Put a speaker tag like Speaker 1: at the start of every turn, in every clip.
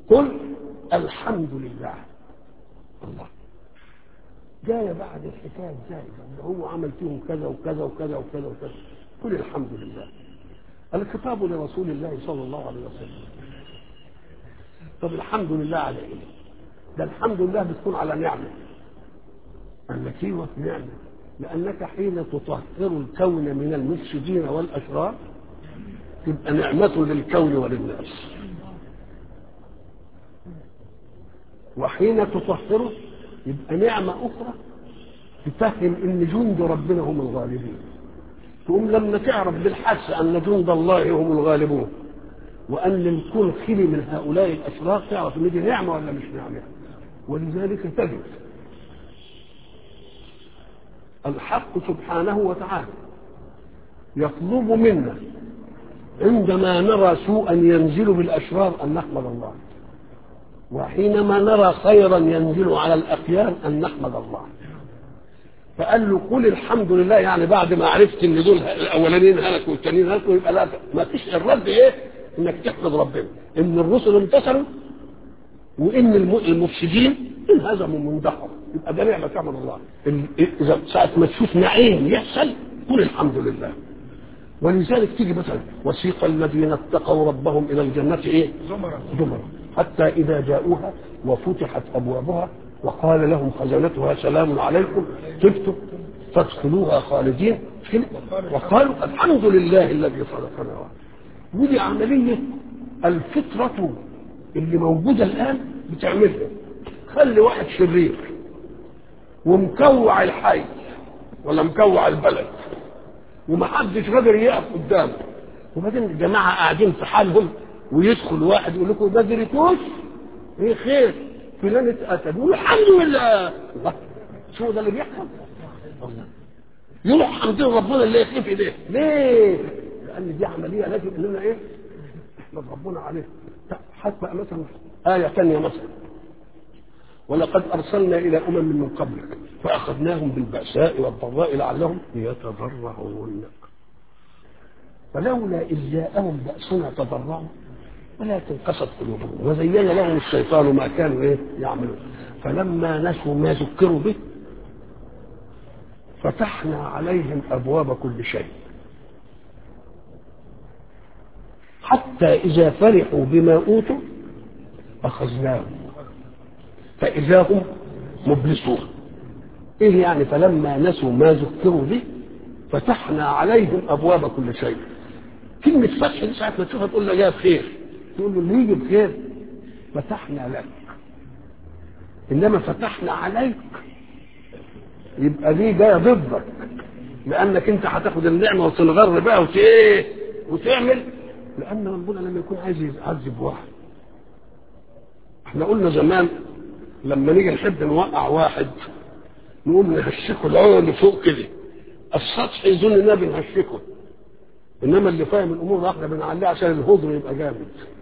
Speaker 1: قل الحمد لله الله جاي بعد الحكايه ازاي ده هو عمل فيهم كذا وكذا وكذا وكذا وكذا قل الحمد لله الخطاب لرسول الله صلى الله عليه وسلم طب الحمد لله على ايه ده الحمد لله بتكون على نعمه انك ايوه نعمه لانك حين تطهر الكون من المفسدين والاشرار تبقى نعمه للكون وللناس وحين تطهره يبقى نعمه اخرى تفهم ان جند ربنا هم الغالبين تقوم لما تعرف بالحس ان جند الله هم الغالبون وان الكون خلي من هؤلاء الاشرار تعرف ان دي نعمه ولا مش نعمه ولذلك تجد الحق سبحانه وتعالى يطلب منا عندما نرى سوءا ينزل بالاشرار ان نحمد الله وحينما نرى خيرا ينزل على الاخيار ان نحمد الله فقال له قل الحمد لله يعني بعد ما عرفت ان دول الاولانيين هلكوا والتانيين هلكوا يبقى لا ما فيش الرد ايه؟ انك تحمد ربنا ان الرسل انتصروا وان المفسدين انهزموا مندحروا يبقى ده نعمه تعمل الله اذا ساعه ما تشوف نعيم يحصل قل الحمد لله ولذلك تيجي مثلا وسيق الذين اتقوا ربهم الى الجنه ايه؟
Speaker 2: زمرة
Speaker 1: زمرا حتى اذا جاءوها وفتحت ابوابها وقال لهم خزنتها سلام عليكم طبتم فادخلوها خالدين وقالوا الحمد لله الذي صدقنا ودي عمليه الفطره اللي موجوده الان بتعملها خلي واحد شرير ومكوع الحي ولا مكوع البلد ومحدش قادر يقف قدامه وبعدين الجماعه قاعدين في حالهم ويدخل واحد يقول لكم ما دريتوش ايه خير فلان اتقتل يقول الحمد لله الله شو ده اللي بيحصل يروح حمدين ربنا اللي يخلف ايديه ليه؟ لان دي عمليه لازم اننا ايه؟ نحمد ربنا عليها حتى مثلا آية ثانية مثلا ولقد أرسلنا إلى أمم من قبلك فأخذناهم بالبأساء والضراء لعلهم يتضرعون فلولا إذ جاءهم بأسنا تضرعوا ولكن قست قلوبهم وزين لهم الشيطان ما كانوا ايه يعملون فلما نسوا ما ذكروا به فتحنا عليهم ابواب كل شيء حتى اذا فرحوا بما اوتوا اخذناهم فاذا هم مبلسون ايه يعني فلما نسوا ما ذكروا به فتحنا عليهم ابواب كل شيء كلمة فتح دي ساعة ما تشوفها تقول له جاء بخير تقول له اللي يجي بخير فتحنا لك انما فتحنا عليك يبقى دي جايه ضدك لانك انت هتاخد النعمه وتنغر بقى وت ايه وتعمل لان ربنا لما يكون عايز يعذب واحد احنا قلنا زمان لما نيجي نحب نوقع واحد نقوم نهشكه العون فوق كده السطح يظن اننا بنهشكه انما اللي فاهم الامور احنا بنعليه عشان الهضر يبقى جامد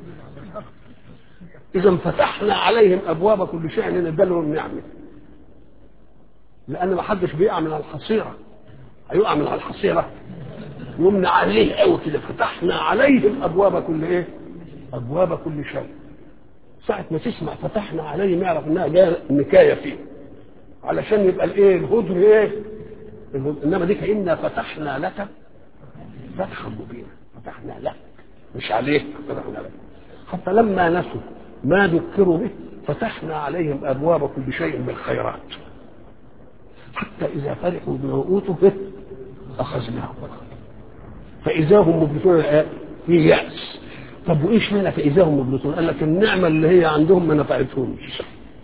Speaker 1: اذا فتحنا عليهم ابواب كل شيء لندلهم النعمه لان ما حدش بيقع من على الحصيره هيقع من على الحصيره يمنع عليه قوي كده فتحنا عليهم ابواب كل ايه ابواب كل شيء ساعة ما تسمع فتحنا عليهم يعرف انها جايه نكايه فيه علشان يبقى الايه الهدر ايه الهدر. انما دي كأننا فتحنا لك فتحا مبينا فتحنا لك مش عليك فتحنا لك حتى لما نسوا ما ذكروا به فتحنا عليهم ابواب كل شيء بالخيرات حتى اذا فرحوا بما اوتوا به اخذناهم فاذا هم مبلسون في ياس طب وايش معنى فاذا هم مبلسون قال لك النعمه اللي هي عندهم ما نفعتهمش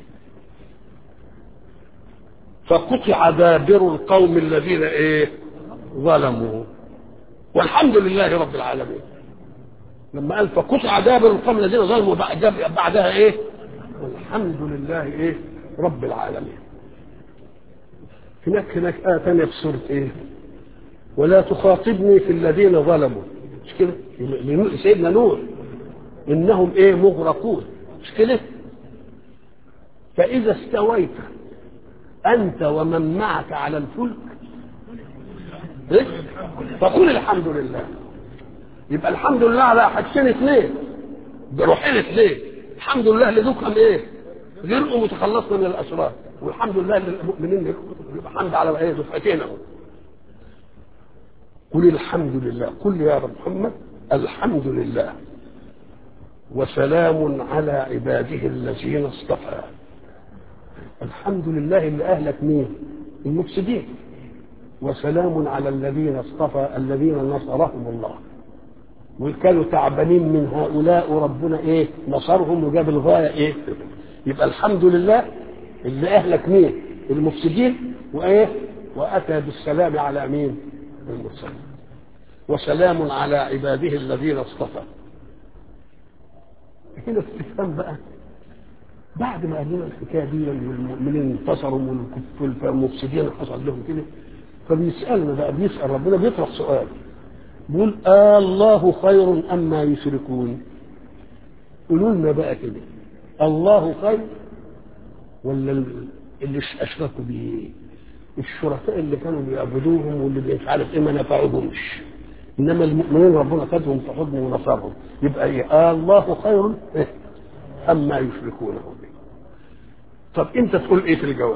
Speaker 1: فقطع دابر القوم الذين ايه ظلموا والحمد لله رب العالمين لما قال فقطع دابر القوم الذين ظلموا بعدها ايه والحمد لله ايه رب العالمين هناك هناك آية ثانية في سورة ايه ولا تخاطبني في الذين ظلموا مش كده سيدنا نوح انهم ايه مغرقون مش كده فاذا استويت انت ومن معك على الفلك إيه؟ فقل الحمد لله يبقى الحمد لله على حاجتين اثنين بروحين اثنين الحمد لله اللي ذكرهم ايه غرقوا وتخلصنا من الاشرار والحمد لله اللي المؤمنين يبقى حمد على ايه دفعتين اهو قل الحمد لله قل يا رب محمد الحمد لله وسلام على عباده الذين اصطفى الحمد لله اللي اهلك مين المفسدين وسلام على الذين اصطفى الذين نصرهم الله وكانوا تعبانين من هؤلاء وربنا ايه نصرهم وجاب الغايه ايه يبقى الحمد لله اللي اهلك مين المفسدين وايه واتى بالسلام على مين المرسلين وسلام على عباده الذين اصطفى هنا استفهام بقى بعد ما قال لنا الحكايه دي والمؤمنين انتصروا والمفسدين حصل لهم كده فبيسالنا بقى بيسال ربنا بيطرح سؤال بيقول آه الله خير أم ما يشركون قولوا لنا بقى كده الله خير ولا اللي اشركوا بيه الشركاء اللي كانوا بيعبدوهم واللي مش عارف ايه ما نفعوهمش انما المؤمنين ربنا خدهم في حضنه ونصرهم يبقى ايه آه الله خير إيه؟ ام ما يشركونه به طب انت تقول ايه في الجواب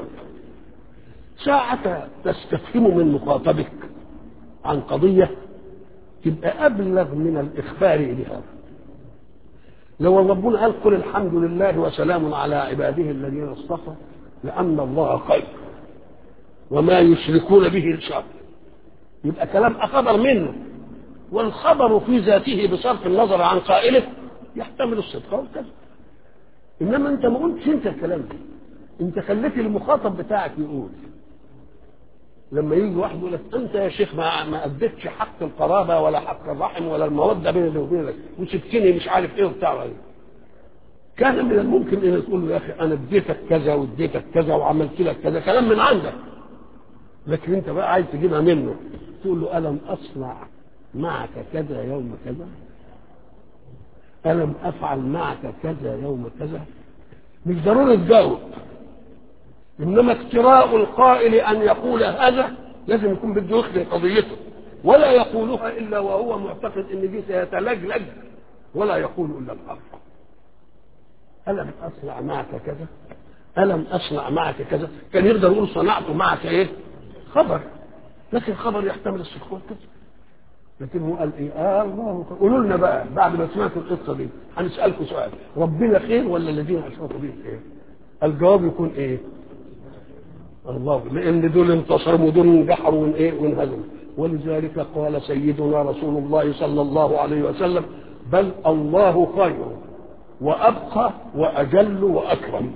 Speaker 1: ساعة تستفهم من مخاطبك عن قضية تبقى أبلغ من الإخبار بها لو ربنا قال قل الحمد لله وسلام على عباده الذين اصطفى لأن الله خير وما يشركون به الشر يبقى كلام أخبر منه والخبر في ذاته بصرف النظر عن قائله يحتمل الصدق والكذب إنما أنت ما قلتش أنت الكلام ده أنت خليت المخاطب بتاعك يقول لما يجي واحد يقول لك انت يا شيخ ما ما اديتش حق القرابه ولا حق الرحم ولا الموده بيني وبينك وسبتني مش عارف ايه وبتاع ايه كان من الممكن ان تقول له يا اخي انا اديتك كذا واديتك كذا وعملت لك كذا كلام من عندك لكن انت بقى عايز تجيبها منه تقول له الم اصنع معك كذا يوم كذا الم افعل معك كذا يوم كذا مش ضروري تجاوب انما اقتراء القائل ان يقول هذا لازم يكون بده يخفي قضيته ولا يقولها الا وهو معتقد ان دي سيتلجلج ولا يقول الا الحق الم اصنع معك كذا الم اصنع معك كذا كان يقدر يقول صنعت معك ايه خبر لكن خبر يحتمل الصدق والكذب لكن هو قال ايه آه الله قولوا لنا بقى بعد ما سمعتوا القصه دي هنسالكم سؤال ربنا خير ولا الذين اشركوا به خير الجواب يكون ايه الله لان دول انتصروا ودول انجحروا من ايه وانهزموا ولذلك قال سيدنا رسول الله صلى الله عليه وسلم بل الله خير وابقى واجل واكرم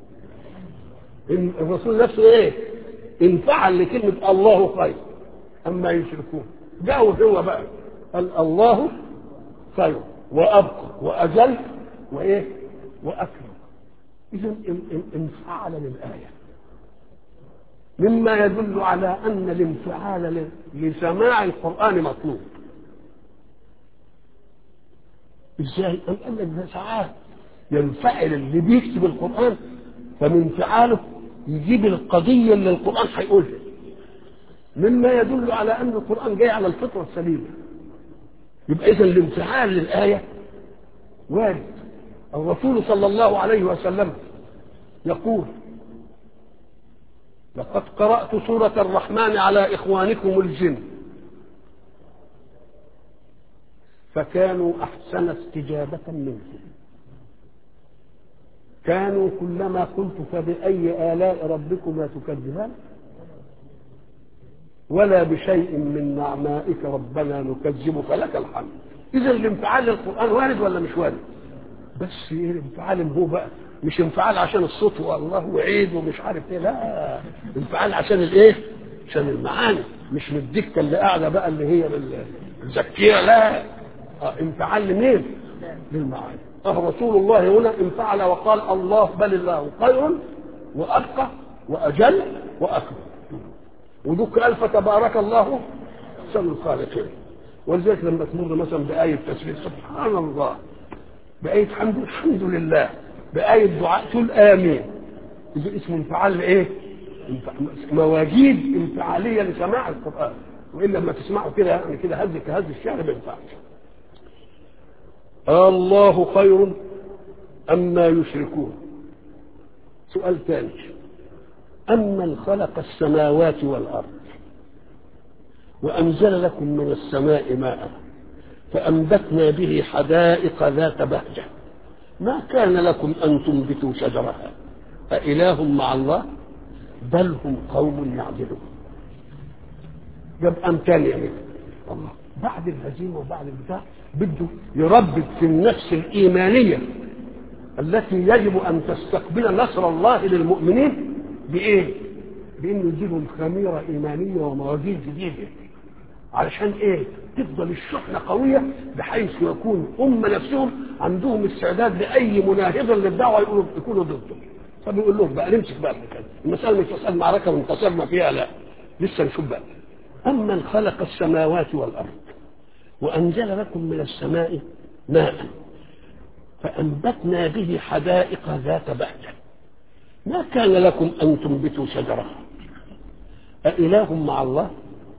Speaker 1: الرسول نفسه ايه انفعل لكلمه الله خير اما يشركون جاءوا هو بقى قال الله خير وابقى واجل وايه واكرم اذا انفعل للايه مما يدل على ان الانفعال لسماع القران مطلوب ازاي ام قال لك ده ساعات ينفعل اللي بيكتب القران فمن انفعاله يجيب القضيه اللي القران هيقولها مما يدل على ان القران جاي على الفطره السليمه يبقى اذا الانفعال للايه وارد الرسول صلى الله عليه وسلم يقول لقد قرأت سورة الرحمن على إخوانكم الجن فكانوا أحسن استجابة منكم كانوا كلما قلت فبأي آلاء ربكما تكذبان ولا بشيء من نعمائك ربنا نكذب فلك الحمد إذا الانفعال للقرآن وارد ولا مش وارد بس ايه الانفعال هو بقى مش انفعال عشان الصوت والله وعيد ومش عارف ايه لا انفعال عشان الايه عشان المعاني مش من الدكه اللي قاعده بقى اللي هي الزكيه لا اه انفعال لمين للمعاني اه رسول الله هنا انفعل وقال الله بل الله خير وابقى واجل واكبر ودك قال فتبارك الله احسن الخالقين ولذلك لما تمر مثلا بآية تسبيح سبحان الله بآية حمد الحمد لله بآية دعاء تقول آمين ده اسمه انفعال إيه؟ مواجيد انفعالية لسماع القرآن وإلا لما تسمعوا كده يعني كده هز كهز الشعر ما ينفعش الله خير أما يشركون سؤال ثاني أمن خلق السماوات والأرض وأنزل لكم من السماء ماء فأنبتنا به حدائق ذات بهجة ما كان لكم أن تنبتوا شجرها أإله مع الله بل هم قوم يعدلون جاب أمثال يعني الله بعد الهزيمة وبعد البتاع بده يربط في النفس الإيمانية التي يجب أن تستقبل نصر الله للمؤمنين بإيه؟ بإنه يجيبهم خميرة إيمانية ومواجيل جديدة علشان إيه؟ تفضل الشحنة قوية بحيث يكون هم نفسهم عندهم استعداد لأي مناهضة للدعوة يقولوا يكونوا ضده فبيقول لهم بقى نمسك بقى المسألة مش مسألة معركة وانتصرنا فيها لا لسه نشوف بقى أمن خلق السماوات والأرض وأنزل لكم من السماء ماء فأنبتنا به حدائق ذات بهجة ما كان لكم أن تنبتوا شجرها أإله مع الله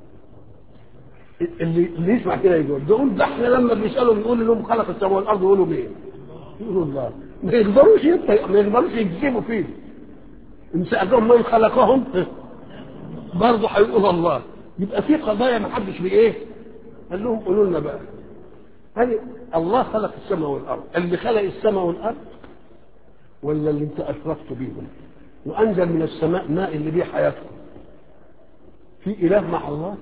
Speaker 1: اللي, اللي يسمع كده يقول دول ده احنا لما بيسألوا بنقول لهم خلق السماء والأرض يقولوا مين؟ يقولوا الله ما يقدروش ما يقدروش يكذبوا فيه إن سألتهم من خلقهم برضه هيقول الله يبقى في قضايا ما حدش بايه قال لهم قولوا لنا بقى هل الله خلق السماء والارض اللي خلق السماء والارض ولا اللي انت اشركت بيهم وانزل من السماء ماء اللي بيه حياتكم في اله مع الله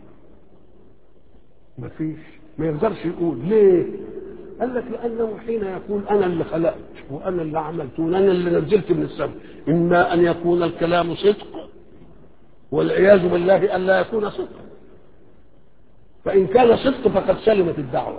Speaker 1: ما فيش ما يقدرش يقول ليه قال لك لانه حين يقول انا اللي خلقت وانا اللي عملت وانا اللي نزلت من السماء اما ان يكون الكلام صدق والعياذ بالله ألا يكون صدقا فإن كان صدق فقد سلمت الدعوة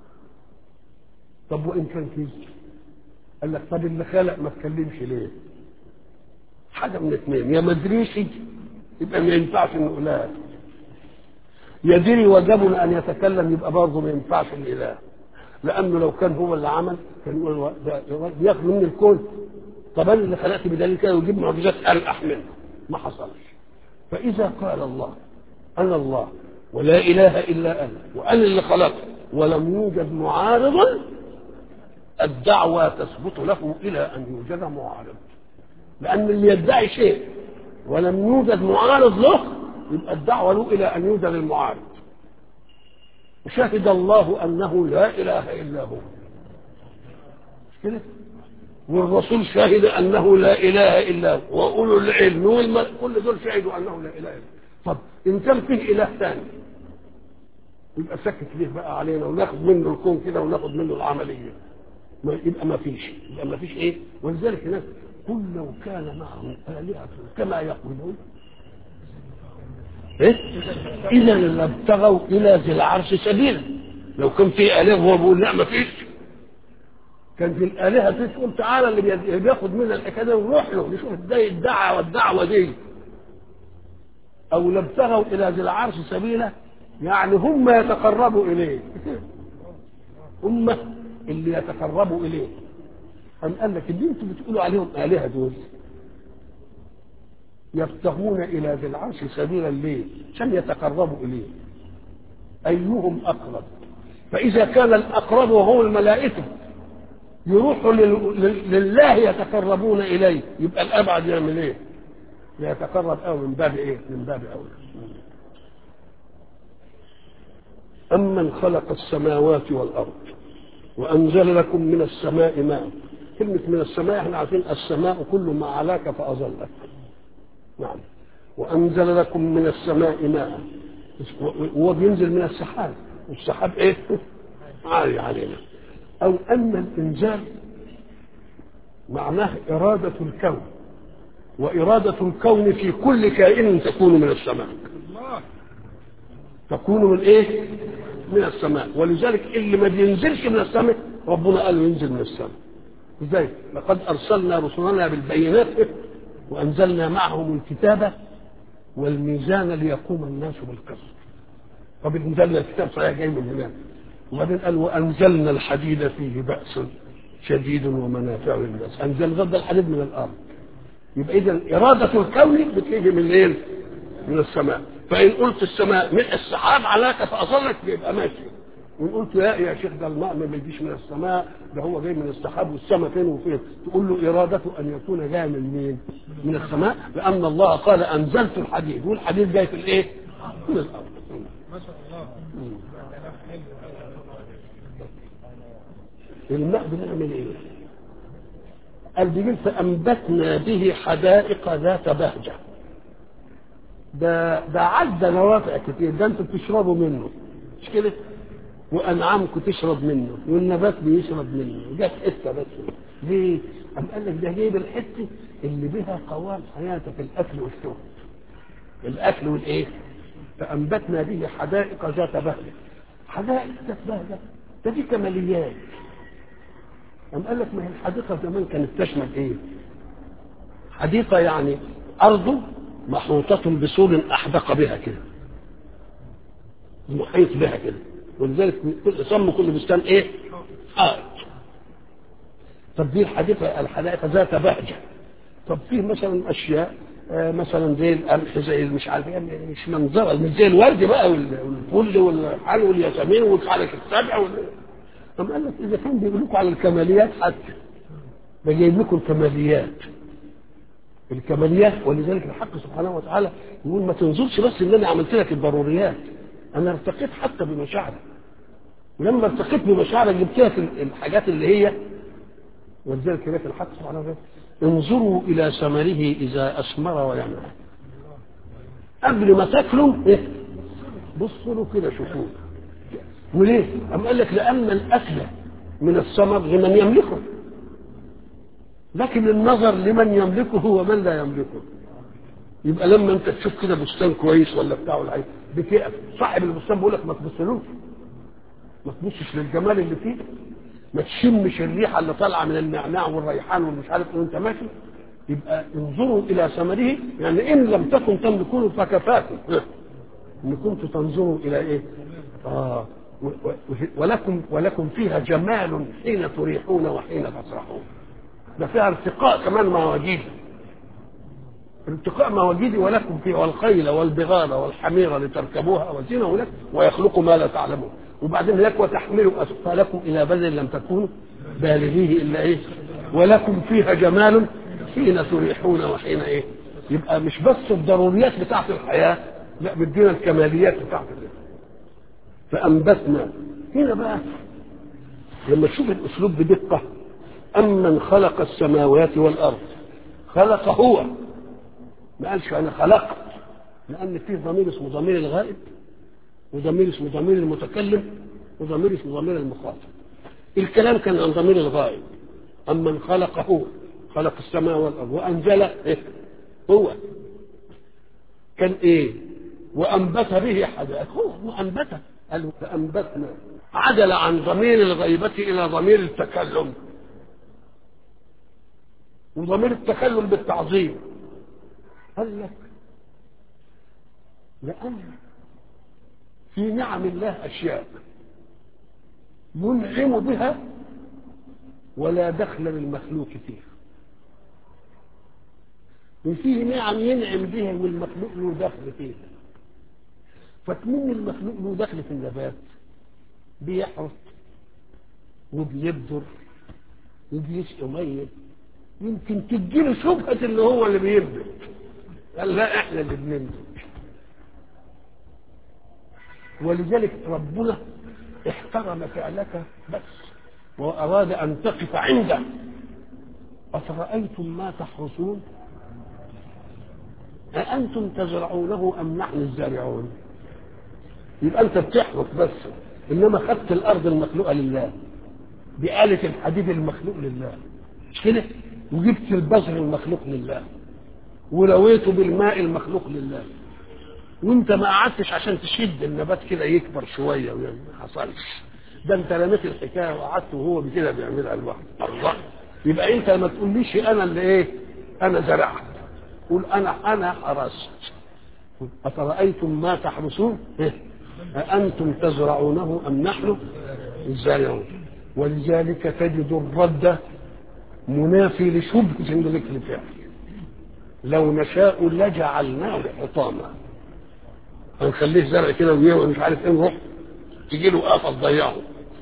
Speaker 1: طب وإن كان كذب قال لك طب اللي خلق ما تكلمش ليه حاجة من اثنين يا ما ادريش يبقى ما ينفعش نقول لا يدري وجب أن يتكلم يبقى برضه ما ينفعش الإله لأنه لو كان هو اللي عمل كان يقول ياخذ مني الكون طب أنا اللي خلقت بدليل كده ويجيب معجزات ألقح منه ما حصلش فإذا قال الله أنا الله ولا إله إلا أنا وأنا اللي خلقت ولم يوجد معارض الدعوة تثبت له إلى أن يوجد معارض لأن اللي يدعي شيء ولم يوجد معارض له يبقى الدعوة له إلى أن يوجد المعارض شهد الله أنه لا إله إلا هو مش كده؟ والرسول شهد انه لا اله الا هو واولو العلم والمل... كل دول شهدوا انه لا اله الا هو طب ان كان فيه اله ثاني يبقى سكت ليه بقى علينا وناخد منه الكون كده وناخد منه العمليه ما يبقى ما فيش يبقى ما فيش ايه ولذلك هناك قل لو كان معهم آلهة كما يقولون إيه؟ إذا لابتغوا إلى ذي العرش سبيلا لو كان في آلهة هو بيقول لا ما فيش كان في الآلهة دي تقول تعالى اللي بياخد منا الحكاية دي ونروح له نشوف ازاي الدعوة والدعوة دي أو لابتغوا إلى ذي العرش سبيلا يعني هم يتقربوا إليه هم اللي يتقربوا إليه أم قال لك اللي انتم بتقولوا عليهم آلهة دول يبتغون إلى ذي العرش سبيلا ليه؟ عشان يتقربوا إليه أيهم أقرب فإذا كان الأقرب وهو الملائكة يروحوا لله يتقربون اليه يبقى الابعد يعمل ايه؟ يتقرب قوي من باب ايه؟ من باب اولى. أمن خلق السماوات والأرض وأنزل لكم من السماء ماء كلمة من السماء احنا عارفين السماء كل ما علاك فأظلك نعم وأنزل لكم من السماء ماء وهو بينزل من السحاب والسحاب ايه؟ عالي علينا أو أن الإنزال معناه إرادة الكون وإرادة الكون في كل كائن تكون من السماء تكون من إيه؟ من السماء ولذلك اللي ما بينزلش من السماء ربنا قال ينزل من السماء ازاي؟ لقد أرسلنا رسلنا بالبينات وأنزلنا معهم الكتاب والميزان ليقوم الناس بالقسط طب انزلنا الكتاب صحيح جاي من هناك وبعدين قال وانزلنا الحديد فيه باس شديد ومنافع للناس انزل غد الحديد من الارض يبقى اذا اراده الكون بتيجي من ايه؟ من السماء فان قلت السماء من السحاب علاك فاصلك يبقى ماشي وان قلت لا يا شيخ ده الماء ما بيجيش من السماء ده هو جاي من السحاب والسماء فين وفين تقول له ارادته ان يكون جاي من مين؟ من السماء لان الله قال انزلت الحديد والحديد جاي في الايه؟ من الارض
Speaker 2: ما شاء الله كلام حلو
Speaker 1: الماء بنعمل ايه؟ قال بيقول فانبتنا به حدائق ذات بهجه ده ده عدى نوافع كتير ده انتوا بتشربوا منه مش كده؟ وانعامكم تشرب منه والنبات بيشرب منه جت حته بس ليه؟ قام قال لك ده جايب الحته اللي بها قوام حياتك الاكل والشرب الاكل والايه؟ فانبتنا به حدائق ذات بهجه حدائق ذات بهجه ده دي كماليات قام قال لك ما هي الحديقه زمان كانت تشمل ايه؟ حديقه يعني ارض محوطه بسور احدق بها كده محيط بها كده ولذلك كل سموا كل بستان ايه؟ حائط طب دي الحديقه الحدائق ذات بهجه طب فيه مثلا اشياء آه، مثلا زي القمح زي مش عارف ايه مش منظره مش زي الورد بقى وال- والفل والحل والياسمين والحركه السبع وال... طب قال لك اذا كان بيقول لكم على الكماليات حتى ده جايب لكم الكماليات الكماليات ولذلك الحق سبحانه وتعالى يقول ما تنظرش بس ان انا عملت لك الضروريات انا ارتقيت حتى بمشاعرك ولما ارتقيت بمشاعرك جبت لك ال- الحاجات اللي هي ولذلك هناك الحق سبحانه وتعالى انظروا الى ثمره اذا اثمر وينعم قبل ما تاكلوا ايه بصوا له كده شوفوه وليه؟ أم قال لك لأن الأكل من الثمر لمن يملكه لكن النظر لمن يملكه هو من لا يملكه يبقى لما انت تشوف كده بستان كويس ولا بتاع ولا حاجه بتقف صاحب البستان بيقول لك ما تبصلوش ما تبصش للجمال اللي فيه ما تشمش الريحه اللي طالعه من النعناع والريحان والمش عارف ايه وانت ماشي يبقى انظروا الى ثمره يعني ان لم تكن تملكونه فكفاكم ان كنتم تنظروا الى ايه؟ اه و- و- ولكم ولكم فيها جمال حين تريحون وحين تسرحون ده فيها ارتقاء كمان مواجيد ارتقاء مواجيد ولكم فيها والخيل والبغال والحمير لتركبوها وزينة ولكم ويخلق ما لا تعلمون وبعدين هناك وتحملوا اثقالكم الى بلد لم تكونوا بالغيه الا ايه ولكم فيها جمال حين تريحون وحين ايه يبقى مش بس الضروريات بتاعت الحياه لا بدينا الكماليات بتاعت الحياه فأنبتنا هنا بقى لما تشوف الأسلوب بدقة أمن خلق السماوات والأرض خلق هو ما قالش أنا خلقت لأن فيه ضمير اسمه ضمير الغائب وضمير اسمه ضمير المتكلم وضمير اسمه ضمير المخاطب الكلام كان عن ضمير الغائب أمن خلق هو خلق السماء والأرض وأنزل إيه؟ هو كان إيه وأنبت به حدائق هو وأنبته قال فأنبتنا عدل عن ضمير الغيبة إلى ضمير التكلم وضمير التكلم بالتعظيم قال لك لأن في نعم الله أشياء ينعم بها ولا دخل للمخلوق فيها وفيه نعم ينعم بها والمخلوق له دخل فيها فتمن المخلوق له دخل في النبات بيحرث وبيبذر وبيسقي ميه يمكن تديله شبهة ان هو اللي بينبت قال لا احنا اللي بننبت ولذلك ربنا احترم فعلك بس واراد ان تقف عنده افرايتم ما تحرثون أأنتم تزرعونه أم نحن الزارعون يبقى أنت بتحرث بس إنما خدت الأرض المخلوقة لله بآلة الحديد المخلوق لله مش كده وجبت البذر المخلوق لله ولويته بالماء المخلوق لله وانت ما قعدتش عشان تشد النبات كده يكبر شويه وما حصلش ده انت رميت الحكايه وقعدت وهو كده بيعملها لوحده الله يبقى انت ما تقوليش انا اللي ايه انا زرعت قول انا انا حرست افرايتم ما تحرسون إيه؟ أأنتم تزرعونه أم نحن الزارعون ولذلك تجد الرد منافي لشبهة عند ذكر الفعل لو نشاء لجعلناه حطاما هنخليه زرع كده ويوم مش عارف ايه نروح تجي له آفة تضيعه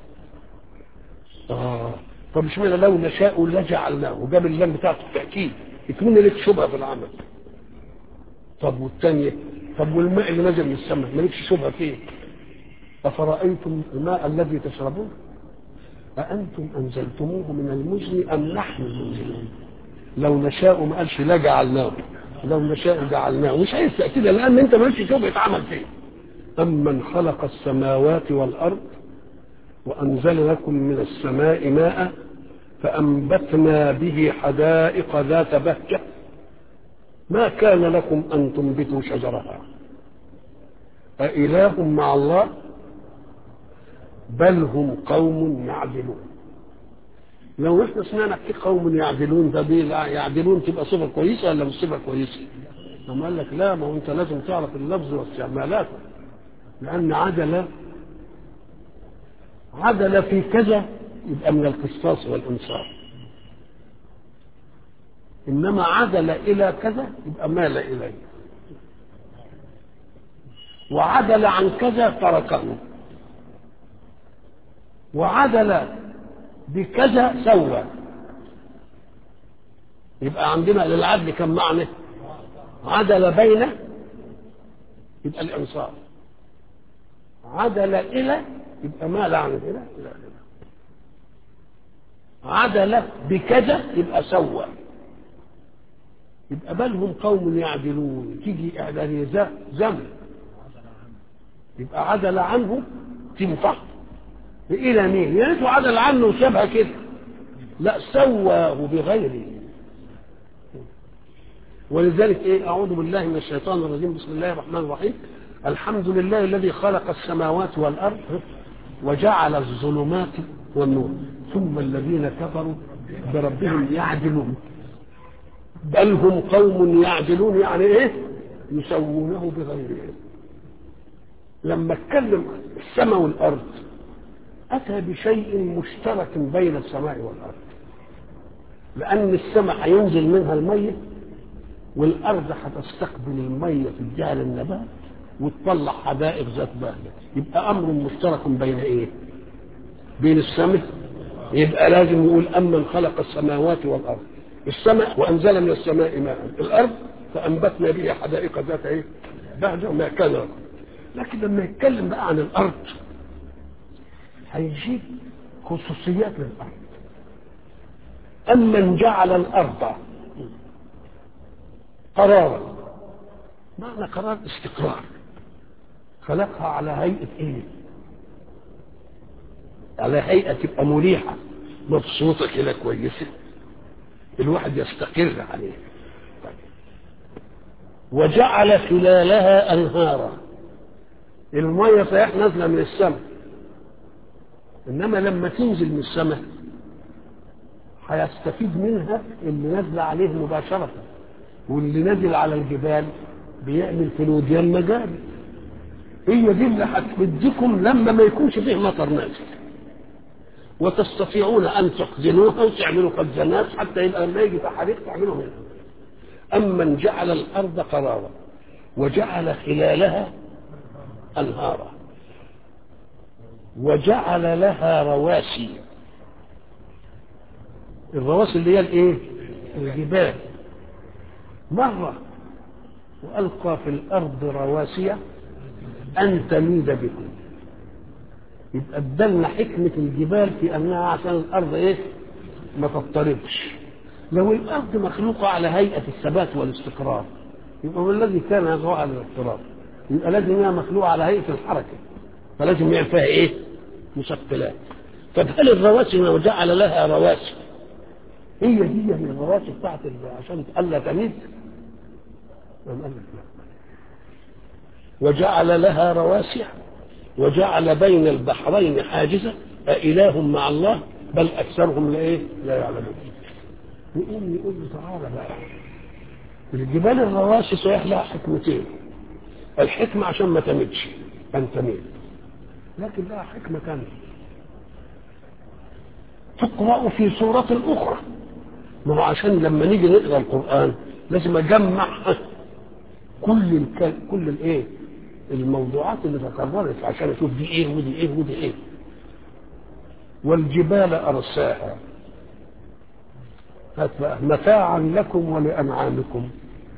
Speaker 1: اه طب اشمعنى لو نشاء لجعلناه وجاب اللام بتاعته التأكيد يكون لك شبهة في العمل طب والثانية طب والماء اللي نزل من السماء مالكش شبهة فيه أفرأيتم الماء الذي تشربون أأنتم أنزلتموه من المزن أم نحن المنزلون لو نشاء ما قالش لا جعلناه لو نشاء جعلناه مش عايز تأكيد لأن أنت مالكش شبهة عمل فيه أمن خلق السماوات والأرض وأنزل لكم من السماء ماء فأنبتنا به حدائق ذات بهجة ما كان لكم أن تنبتوا شجرها أإله مع الله بل هم قوم يعدلون لو احنا سمعنا في قوم يعدلون ده دي يعدلون تبقى صفة كويسة ولا مش صفة كويسة؟ لما قال لك لا ما هو انت لازم تعرف اللفظ واستعمالاته لأن عدل عدل في كذا يبقى من القصاص والإنصاف إنما عدل إلى كذا يبقى مال إليه وعدل عن كذا تركه وعدل بكذا سوى يبقى عندنا للعدل كم معنى عدل بين يبقى الإنصاف عدل إلى يبقى مال عن إلى إلى إلى عدل بكذا يبقى سوى يبقى بل هم قوم يعدلون تيجي إعدالية زمن يبقى عدل عنه تنفع إلى مين؟ يا ريته عدل عنه وسابها كده لا سواه بغيره ولذلك ايه اعوذ بالله من الشيطان الرجيم بسم الله الرحمن الرحيم الحمد لله الذي خلق السماوات والارض وجعل الظلمات والنور ثم الذين كفروا بربهم يعدلون بل هم قوم يعدلون يعني ايه يسوونه بغيره لما اتكلم السماء والارض اتى بشيء مشترك بين السماء والارض لان السماء هينزل منها الميه والارض هتستقبل الميه في الجهه للنبات وتطلع حدائق ذات بهجه يبقى امر مشترك بين ايه بين السماء يبقى لازم يقول امن خلق السماوات والارض السماء وانزل من السماء ماء الارض فانبتنا به حدائق ذات ايه بهجه ما كان لكم لكن لما يتكلم بقى عن الارض هيجيب خصوصيات للارض امن جعل الارض قرارا معنى قرار استقرار خلقها على هيئة ايه على هيئة تبقى مريحة مبسوطة كده كويسة الواحد يستقر عليها طيب. وجعل خلالها انهارا المية صحيح نازلة من السماء انما لما تنزل من السماء هيستفيد منها اللي نازله عليه مباشره واللي نازل على الجبال بيعمل في الوديان مجاري هي دي اللي هتفيدكم لما ما يكونش فيه مطر نازل وتستطيعون ان تخزنوها وتعملوا خزانات حتى يبقى لما يجي تحريق تعملوا منها امن جعل الارض قرارا وجعل خلالها انهارا وجعل لها رواسي الرواسي اللي هي الايه الجبال مرة وألقى في الأرض رواسي أن تميد بكم يبقى ادلنا حكمة الجبال في أنها عشان الأرض إيه ما تضطربش لو الأرض مخلوقة على هيئة الثبات والاستقرار يبقى ما الذي كان يدعو على الاضطراب يبقى لازم هي مخلوقة على هيئة الحركة فلازم يعمل فيها إيه مثقلات طب هل الرواسي لو جعل لها رواسي هي دي من الرواسي بتاعت عشان الا تميد قال لك لا وجعل لها رواسي وجعل بين البحرين حاجزا أإله مع الله بل أكثرهم لا إيه لا يعلمون يقوم يقول له تعالى بقى الجبال الرواسي صحيح لها حكمتين الحكمة عشان ما تمدش أن تميل لكن لها حكمة ثانية تقرأ في سورة أخرى ما هو عشان لما نيجي نقرا القرآن لازم أجمع كل الك... كل الإيه الموضوعات اللي تكررت عشان اشوف دي ايه ودي ايه ودي ايه والجبال ارساها هات بقى متاعا لكم ولانعامكم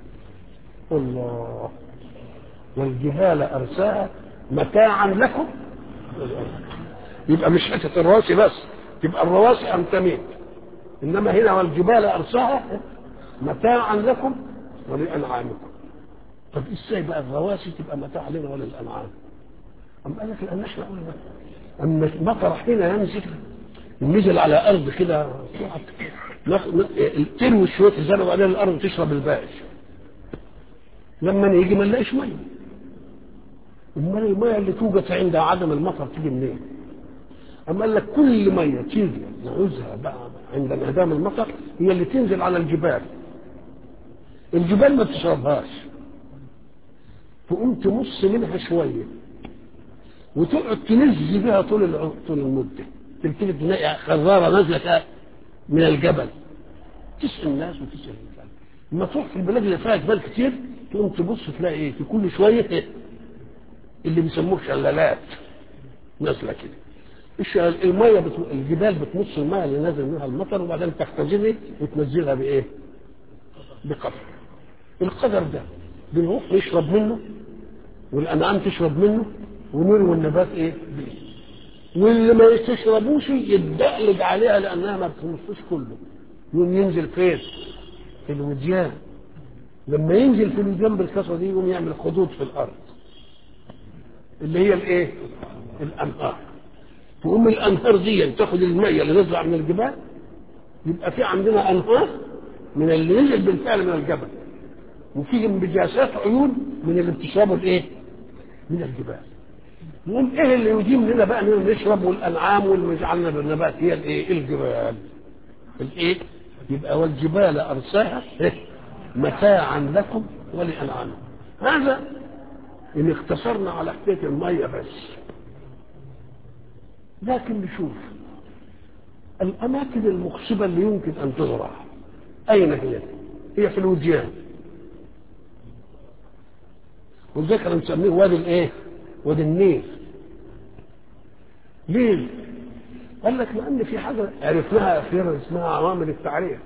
Speaker 1: الله والجبال ارساها متاعا لكم يبقى مش حته الرواسي بس تبقى الرواسي امتمين انما هنا والجبال ارساها متاعا لكم ولانعامكم طب ازاي بقى الرواسي تبقى متاع لنا وللانعام أم قال لك لان احنا قلنا اما المطر حين ينزل نزل على ارض كده تروي شويه الزرع وبعدين الارض تشرب الباقي لما نيجي ما نلاقيش ميه امال الميه اللي توجد عند عدم المطر تيجي منين؟ اما قال لك كل ميه تيجي نعوزها بقى عند انعدام المطر هي اللي تنزل على الجبال الجبال ما تشربهاش تقوم تمص منها شويه وتقعد تنزي بها طول الع- طول المده تبتدي تلاقي خراره نازله كده من الجبل تسال الناس وتسال الناس لما تروح في البلاد اللي فيها جبال كتير تقوم تبص تلاقي ايه في كل شويه إيه؟ اللي بيسموه شلالات نازله كده الش- الميه بت... الجبال بتمص الميه اللي نازل منها المطر وبعدين تختزنها وتنزلها بايه؟ بقدر القدر ده بنروح نشرب منه والانعام تشرب منه ونروي النبات ايه؟ بيه واللي ما تشربوش يتدقلج عليها لانها ما بتمصوش كله يقوم ينزل فين؟ في الوديان لما ينزل في الوديان بالكسره دي يقوم يعمل خدود في الارض اللي هي الايه؟ الانهار تقوم الانهار دي تاخد الميه اللي نزل من الجبال يبقى في عندنا انهار من اللي نزل بالفعل من الجبل وفي انبجاسات عيون من اللي بتشربه الايه؟ من الجبال يقوم ايه اللي يديم لنا بقى اننا نشرب والانعام واللي يجعلنا بالنبات هي الايه؟ الجبال الايه؟ يبقى والجبال ارساها إيه؟ متاعا لكم ولانعامكم هذا ان اقتصرنا على حكايه الميه بس لكن نشوف الاماكن المخصبه اللي يمكن ان تزرع اين هي؟ هي في الوديان ولذلك انا نسميه وادي الايه؟ وادي النيل ليه؟ قال لك لان في حاجه عرفناها اخيرا اسمها عوامل التعريه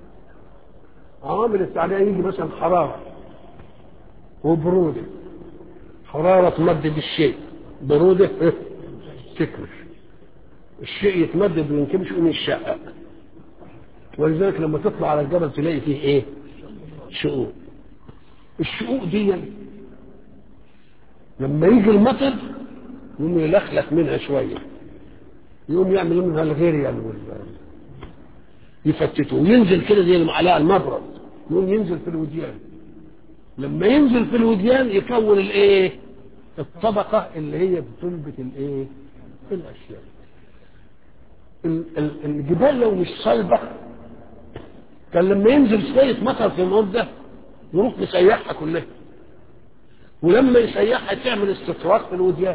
Speaker 1: عوامل التعريه يجي مثلا حراره وبروده حراره تمدد الشيء بروده إيه؟ تكمش الشيء يتمدد وينكمش يقوم يتشقق ولذلك لما تطلع على الجبل تلاقي فيه ايه؟ شقوق الشقوق دي لما يجي المطر يقوم يلخلخ منها شويه يقوم يعمل منها الغيريال وال يفتته وينزل كده زي المعلقه المبرد يقوم ينزل في الوديان لما ينزل في الوديان يكون الايه؟ الطبقه اللي هي بتنبت الايه؟ الاشياء ال- ال- الجبال لو مش صلبه كان لما ينزل شويه مطر في المده يروح مسيحها كلها ولما يسيحها تعمل استطراق في الوديان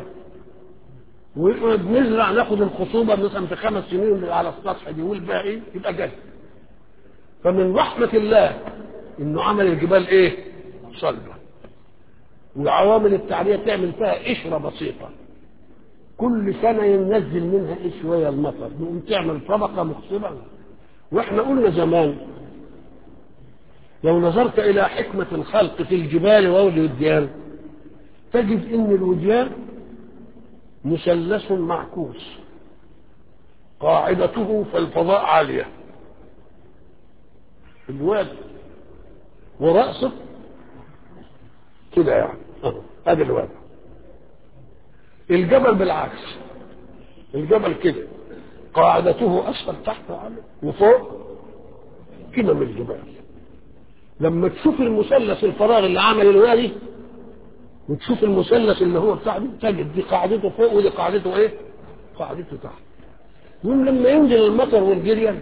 Speaker 1: وبنزرع ناخد الخصوبه مثلا في خمس سنين اللي على السطح دي والباقي يبقى جد فمن رحمه الله انه عمل الجبال ايه؟ صلبه وعوامل التعريه تعمل فيها قشره بسيطه كل سنه ينزل منها ايه شويه المطر يقوم تعمل طبقه مخصبه واحنا قلنا زمان لو نظرت الى حكمه الخلق في الجبال والوديان تجد ان الوديان مثلث معكوس قاعدته في الفضاء عاليه الوادي ورأسه كده يعني أهو، ادي الوادي الجبل بالعكس الجبل كده قاعدته اسفل تحت عالي وفوق كمم الجبال لما تشوف المثلث الفراغ اللي عمل الوادي وتشوف المثلث اللي هو بتاع دي تجد دي قاعدته فوق ودي قاعدته ايه؟ قاعدته تحت. يقوم لما ينزل المطر والجريان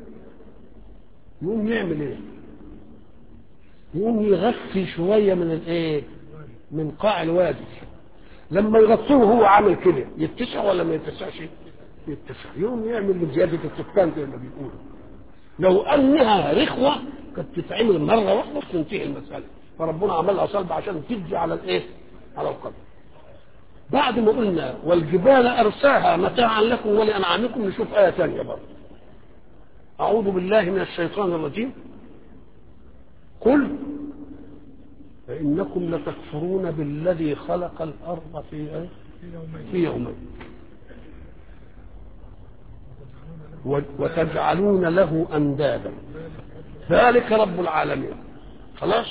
Speaker 1: يقوم يعمل ايه؟ يقوم يغطي شويه من الايه؟ من قاع الوادي. لما يغطيه هو عامل كده يتسع ولا ما يتسعش؟ يتسع يقوم يعمل زياده السكان زي ما بيقولوا. لو انها رخوه كانت تتعمل مره واحده وتنتهي المساله فربنا عملها صلب عشان تجي على الايه؟ على القدر بعد ما قلنا والجبال ارساها متاعا لكم ولانعامكم نشوف ايه ثانيه برضه اعوذ بالله من الشيطان الرجيم قل فانكم لتكفرون بالذي خلق الارض في إيه؟
Speaker 2: في يومين
Speaker 1: في يومين و- وتجعلون له اندادا ذلك رب العالمين خلاص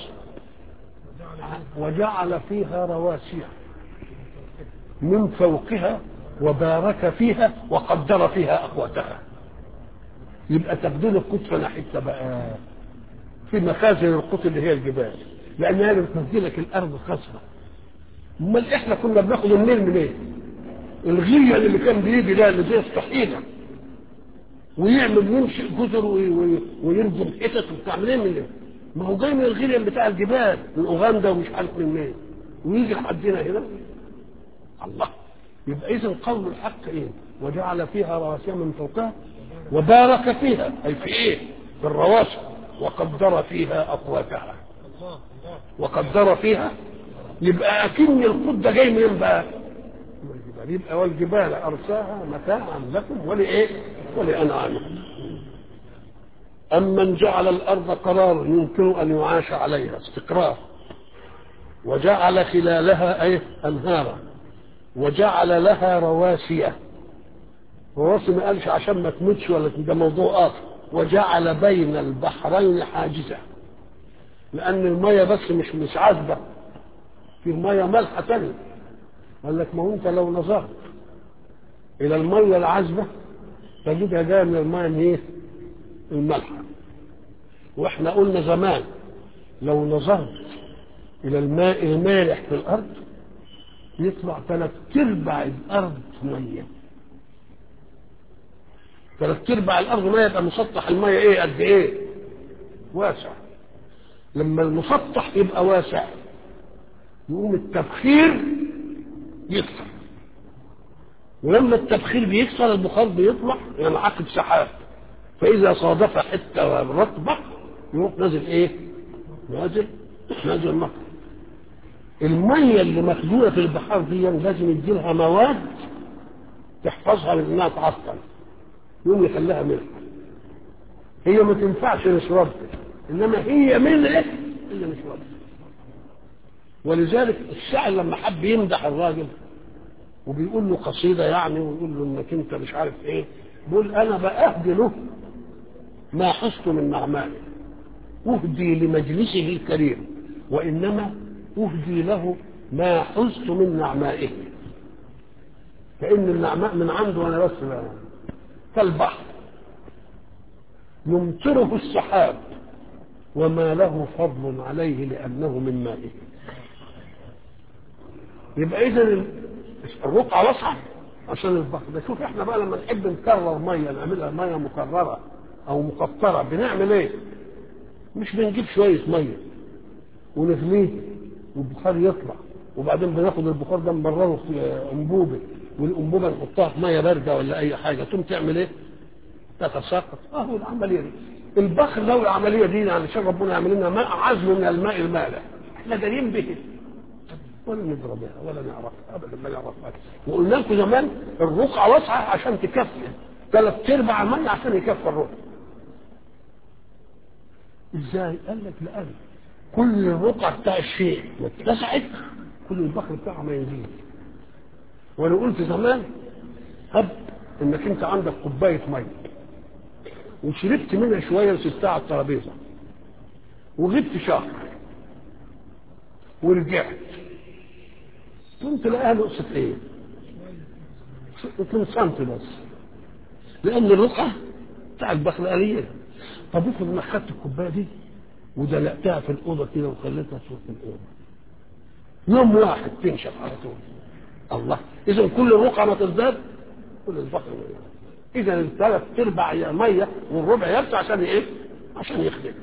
Speaker 1: وجعل فيها رواسي من فوقها وبارك فيها وقدر فيها اقواتها يبقى تبديل القطر ناحيه بقى في مخازن القطر اللي هي الجبال لانها اللي بتنزلك الارض خصبه امال احنا كنا بناخد النيل منين؟ إيه؟ الغية اللي كان بيجي ده اللي زي الطحينه ويعمل ينشئ جزر وي- وي- ويرجم حتت وبتاع منين من إيه؟ ما هو جاي من الغية بتاع الجبال من اوغندا ومش عارف من منين ويجي لحدنا هنا الله يبقى اذا قول الحق ايه وجعل فيها رواسي من فوقها وبارك فيها اي في ايه في الرواسي وقدر فيها اقواتها
Speaker 2: الله الله
Speaker 1: وقدر فيها يبقى اكن القد ده جاي منين بقى من الجبال يبقى والجبال ارساها متاعا لكم ولايه ولانعامكم امن جعل الارض قرارا يمكن ان يعاش عليها استقرار وجعل خلالها ايه انهارا وجعل لها رواسي رواسي ما قالش عشان ما تموتش ولا ده موضوع اخر وجعل بين البحرين حاجزا لان الميه بس مش مش عذبه في ميه مالحه تانية قال لك ما هو انت لو نظرت الى الميه العذبه تجدها جايه من الميه من ايه؟ المالحه واحنا قلنا زمان لو نظرت الى الماء المالح في الارض يطلع ثلاث ارباع الارض ميه ثلاث ارباع الارض ميه يبقى مسطح الميه ايه قد ايه؟ واسع لما المسطح يبقى واسع يقوم التبخير يكثر ولما التبخير بيكثر البخار بيطلع ينعقد سحاب فاذا صادف حته رطبه يروح نازل ايه؟ نازل نازل مطر الميه اللي مخزونه في البحار دي لازم يدي لها مواد تحفظها من انها تعطل يقوم يخليها ملح هي ما تنفعش نشربها انما هي ملح اللي نشربها ولذلك الشاعر لما حب يمدح الراجل وبيقول له قصيدة يعني ويقول له انك انت مش عارف ايه بيقول انا بأهدي له ما حست من نعمائه أهدي لمجلسه الكريم وإنما أهدي له ما حزت من نعمائه فإن النعماء من عنده أنا بس بقى كالبحر يمطره السحاب وما له فضل عليه لأنه من مائه يبقى إذا الرقعة واسعة عشان البحر ده شوف احنا بقى لما نحب نكرر ميه نعملها ميه مكرره او مقطره بنعمل ايه؟ مش بنجيب شويه ميه ونغليه والبخار يطلع وبعدين بناخد البخار ده نبرره في انبوبه والانبوبه نحطها في ميه بارده ولا اي حاجه تقوم تعمل ايه؟ تتساقط اهو العمليه دي البخر لو العمليه دي يعني عشان ربنا يعمل لنا ماء عزم من الماء المالح احنا دارين به ولا ندرى بها ولا نعرفها ابدا ما نعرفها وقلنا لكم زمان الرقعه واسعه عشان تكفي ثلاث ارباع الميه عشان يكفي الرقعه ازاي؟ قال لك لان كل الرقعه بتاع الشيء ما اتسعت كل البخر بتاعها ما يزيد وانا قلت زمان هب انك انت عندك كوبايه ميه وشربت منها شويه وسبتها على الترابيزه وغبت شهر ورجعت كنت لاقيها نقصت ايه؟ 2 سم بس لان الرقعه بتاع البخر قليله طب افرض انك خدت الكوبايه دي ودلقتها في الاوضه كده وخليتها في الاوضه يوم واحد تنشف على طول الله اذا كل الرقعه ما تزداد كل البخر اذا الثلاث ارباع ميه والربع يبقى عشان ايه؟ عشان يخدم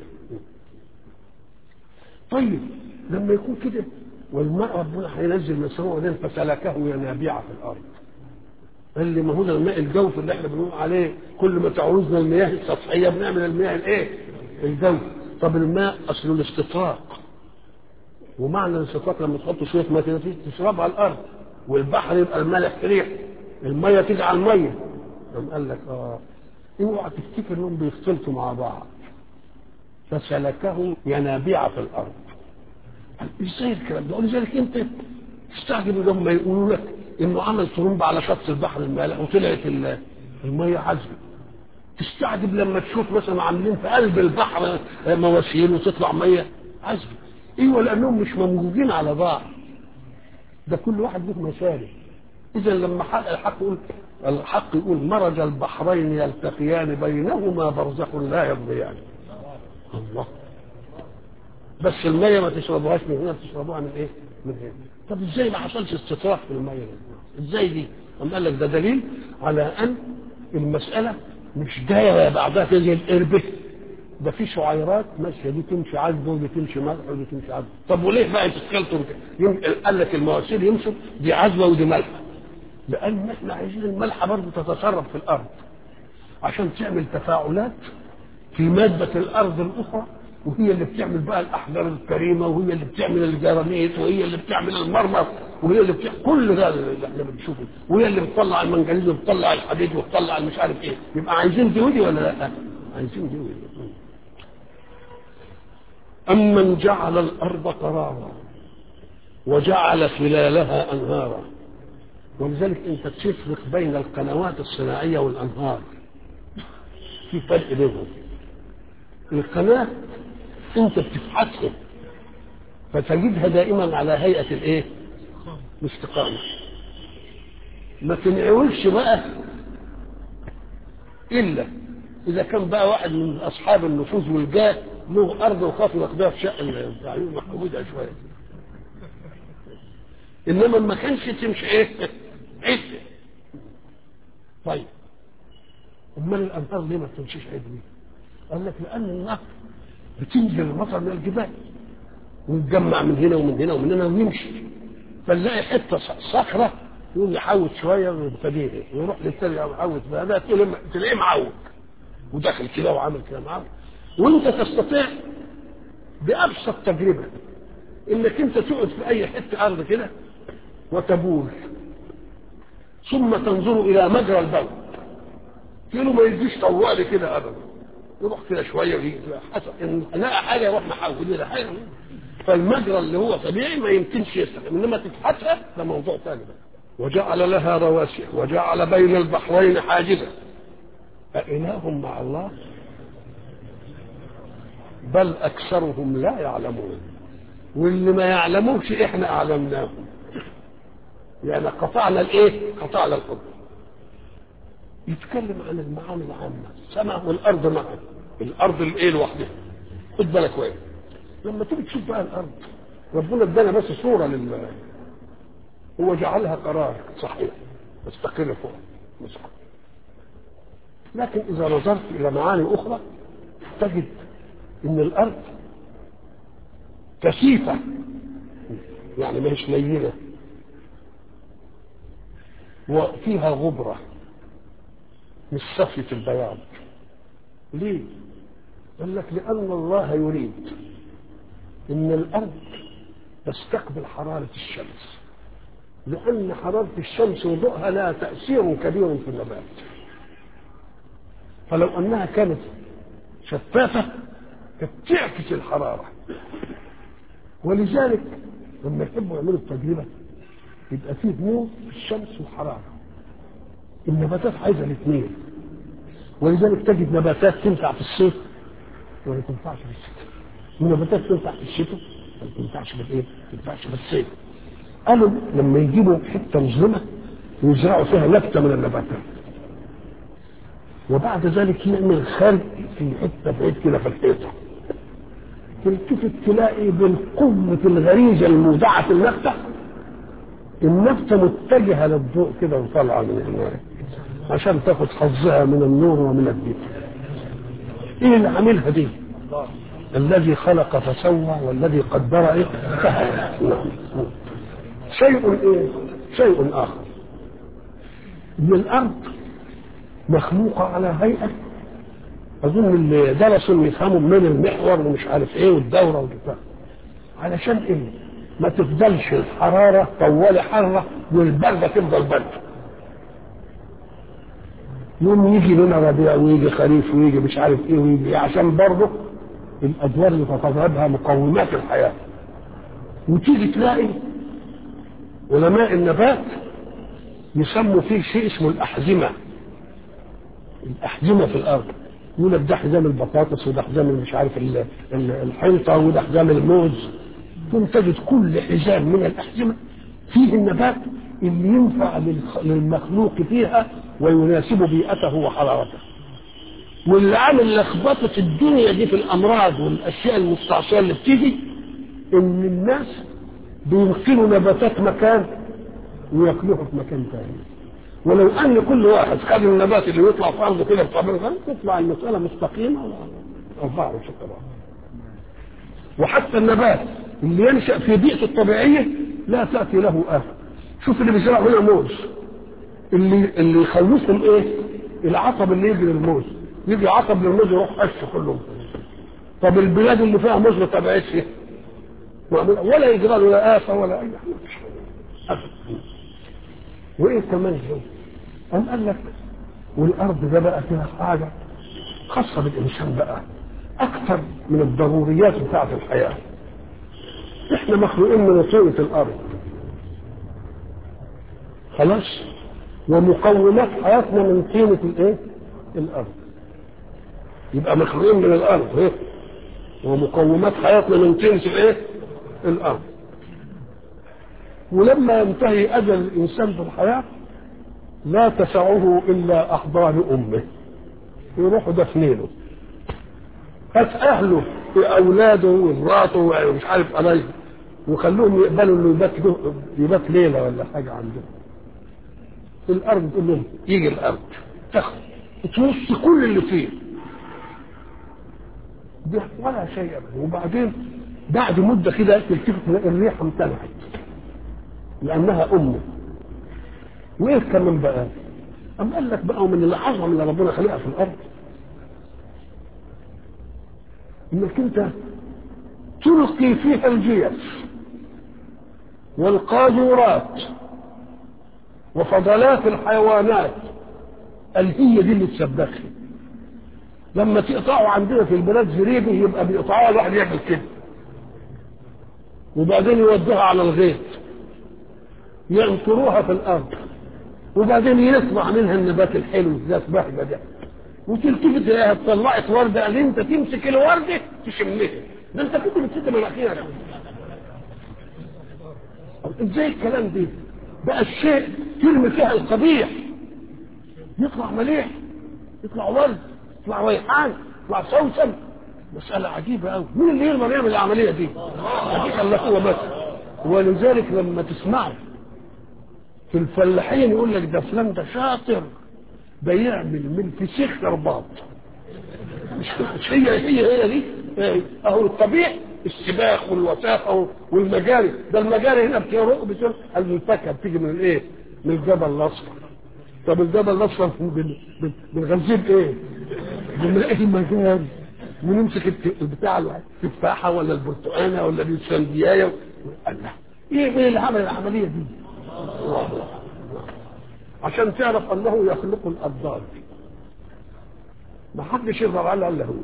Speaker 1: طيب لما يكون كده والماء ربنا هينزل من السماء وبعدين فسلكه ينابيع في الارض قال لي ما هو ده الماء الجوف اللي احنا بنقول عليه كل ما تعوزنا المياه السطحيه بنعمل المياه الايه؟ الجوف طب الماء اصله الاستطراق ومعنى الاستطراق لما تحط شويه ماء كده فيه تشربها الارض والبحر يبقى الملح ريح الميه تيجي على الميه قام قال لك اه اوعى تفتكر انهم بيختلطوا مع بعض فسلكه ينابيع في الارض قال ازاي الكلام ده ولذلك انت تستعجب لما يقولوا لك انه عمل طرمبه على شط البحر المالح وطلعت ال- الميه عذبه تستعجب لما تشوف مثلا عاملين في قلب البحر مواسير وتطلع ميه عذبه ايوه لانهم مش ممزوجين على بعض ده كل واحد له مسالك اذا لما حق الحق يقول الحق يقول مرج البحرين يلتقيان بينهما برزخ لا يبغيان الله بس الميه ما تشربوهاش من هنا تشربوها من ايه؟ من هنا طب ازاي ما حصلش استطراف في الميه دي؟ ازاي دي؟ قام قال لك ده دليل على ان المساله مش دايره بعضها كده زي القربه ده في شعيرات ماشيه دي تمشي عذبه ودي تمشي ملح ودي تمشي عذبه طب وليه بقى تتخلطوا يم... قال لك المواسير يمشوا دي عذبه ودي ملحه لان احنا عايزين الملحه برضه تتسرب في الارض عشان تعمل تفاعلات في مادة الأرض الأخرى وهي اللي بتعمل بقى الأحجار الكريمة وهي اللي بتعمل الجرانيت وهي اللي بتعمل المرمر وهي اللي بتعمل كل ده اللي احنا بنشوفه وهي اللي بتطلع المنجنيز وبتطلع الحديد وبتطلع مش عارف ايه يبقى عايزين دي ودي ولا لا؟ عايزين دي ودي أمن جعل الأرض قرارا وجعل خلالها أنهارا ولذلك أنت تفرق بين القنوات الصناعية والأنهار في فرق بينهم القناة انت بتفحصها فتجدها دائما على هيئة الايه الاستقامة ما تنعوش بقى الا اذا كان بقى واحد من اصحاب النفوذ والجاه له ارض وخاف ياخدها في شقه بتاع محمودها شويه انما ما كانش تمشي ايه عدل طيب امال الانهار ليه ما بتمشيش عدل قال لك لان النهر بتنزل المطر من الجبال ويتجمع من هنا ومن هنا ومن هنا ويمشي فنلاقي حته صخره يقوم يحوت شويه ويبتديه يروح للتاني يحوت بقى ده تلاقيه معوج وداخل كده وعامل كده معوج وانت تستطيع بابسط تجربه انك انت تقعد في اي حته ارض كده وتبول ثم تنظر الى مجرى البول كيلو ما يجيش طوالي كده ابدا يروح كده شويه ويجي حسب ان لقى حاجه يروح محول الى حاجه فالمجرى اللي هو طبيعي ما يمكنش يستخدم انما تتحسها ده موضوع ثاني بقى وجعل لها رواسي وجعل بين البحرين حاجزا أإله مع الله بل أكثرهم لا يعلمون واللي ما يعلموش إحنا أعلمناهم يعني قطعنا الإيه؟ قطعنا الحب يتكلم عن المعاني العامة السماء والأرض معا الأرض الإيه لوحدها خد بالك وين لما تيجي تشوف بقى الأرض ربنا ادانا بس صورة لل هو جعلها قرار صحيح تستقر فوق مصحف لكن إذا نظرت إلى معاني أخرى تجد إن الأرض كثيفة يعني ما هيش لينة وفيها غبرة مش صفية البياض ليه؟ قال لك لأن الله يريد إن الأرض تستقبل حرارة الشمس لأن حرارة الشمس وضوءها لها تأثير كبير في النبات فلو أنها كانت شفافة كانت تعكس الحرارة ولذلك لما يحبوا يعملوا التجربة يبقى فيه نور في الشمس وحرارة النباتات عايزة الاثنين ولذلك تجد نباتات تنفع في الصيف ولا تنفعش في الشتاء ونباتات تنفع في الشتاء ولا تنفعش في الايه؟ ما تنفعش في الصيف قالوا لما يجيبوا حته مظلمه ويزرعوا فيها نبته من النباتات وبعد ذلك يعمل خرق في حته بعيد كده في الحيطه تلتفت تلاقي بالقوة الغريزة المودعة في النبتة النبتة متجهة للضوء كده وطالعة من هناك عشان تاخد حظها من النور ومن الدين ايه اللي عاملها دي الذي خلق فسوى والذي قدر ايه فهدى نعم شيء ايه شيء اخر ان الارض مخلوقه على هيئه اظن اللي درسوا يفهموا من المحور ومش عارف ايه والدوره والبتاع علشان ايه ما تفضلش الحرارة طوال حرة والبردة تفضل باردة يوم يجي لنا ربيع ويجي خريف ويجي مش عارف ايه ويجي إيه عشان برضه الادوار اللي تتطلبها مقومات الحياه وتيجي تلاقي علماء النبات يسموا فيه شيء اسمه الاحزمه الاحزمه في الارض يقول لك ده حزام البطاطس وده حزام مش عارف ال- ال- الحنطه وده حزام الموز ثم تجد كل حزام من الاحزمه فيه النبات اللي ينفع للخ- للمخلوق فيها ويناسب بيئته وحرارته واللي عامل لخبطه الدنيا دي في الامراض والاشياء المستعصيه اللي بتيجي ان الناس بينقلوا نباتات مكان وياكلوها في مكان ثاني ولو ان كل واحد خد النبات اللي يطلع في ارضه كده بطبيعه الغرب تطلع المساله مستقيمه اربعه وشكرا وحتى النبات اللي ينشا في بيئته الطبيعيه لا تاتي له افه شوف اللي بيزرع هنا موز اللي اللي يخلصهم ايه العصب اللي يجي للموز يجي عصب للموز يروح قش كلهم طب البلاد اللي فيها موز ما تبعتش إيه؟ معمولة ولا يجرى له لا آفة ولا أي حاجة أبدا. وإيه كمان هي؟ قام قال لك والأرض ده بقى فيها حاجة خاصة بالإنسان بقى أكثر من الضروريات بتاعة الحياة إحنا مخلوقين من طينة الأرض خلاص ومقومات حياتنا من طينة الإيه؟ الأرض يبقى مخلوقين من الأرض إيه؟ ومقومات حياتنا من طينة الإيه؟ الأرض ولما ينتهي أجل الإنسان في الحياة لا تسعه إلا أحضان أمه يروحوا دفنينه هات أهله وأولاده ومراته ومش عارف قرايبه وخلوهم يقبلوا إنه يبات يبات ليلة ولا حاجة عندهم الأرض تقول لهم يجي الأرض تاخد تمص كل اللي فيه ده ولا شيء أبدا وبعدين بعد مدة كده تلتفت تلاقي الريحة امتنعت لأنها أمه وإيه كمان بقى؟ أم قال لك بقى من العظم اللي ربنا خلقها في الأرض إنك أنت تلقي فيها الجيش والقاذورات وفضلات الحيوانات اللي هي دي اللي تسبخها لما تقطعوا عندنا في البلاد زريبه يبقى بيقطعوها الواحد يعمل كده وبعدين يودوها على الغيط ينطروها في الارض وبعدين يطلع منها النبات الحلو ذات بهجه ده وتلتفت تلاقيها طلعت ورده قال انت تمسك الورده تشمها ده انت كنت بتسد مناخيرك ازاي الكلام ده بقى الشيء ترمي فيها القبيح يطلع مليح يطلع ورد يطلع ريحان يطلع سوسن مسألة عجيبة أوي مين اللي يقدر يعمل العملية دي؟ حقيقة الله هو بس ولذلك لما تسمعوا في الفلاحين يقول لك ده فلان ده شاطر ده يعمل من فسيخ رباط مش مش هي هي هي دي إيه؟ اهو الطبيعي السباق والوثاقه والمجاري ده المجاري هنا بتروق بتروق الفاكهه بتيجي من الايه؟ من الجبل الاصفر طب الجبل الاصفر بن- بن- بنغذيه بايه؟ بنلاقي المجاري ونمسك الت- البتاع التفاحه ولا البرتقانه ولا السنديايه الله ايه ايه اللي عمل العمليه دي؟ الله الله. عشان تعرف انه يخلق الاضداد ما حدش يقدر على الا هو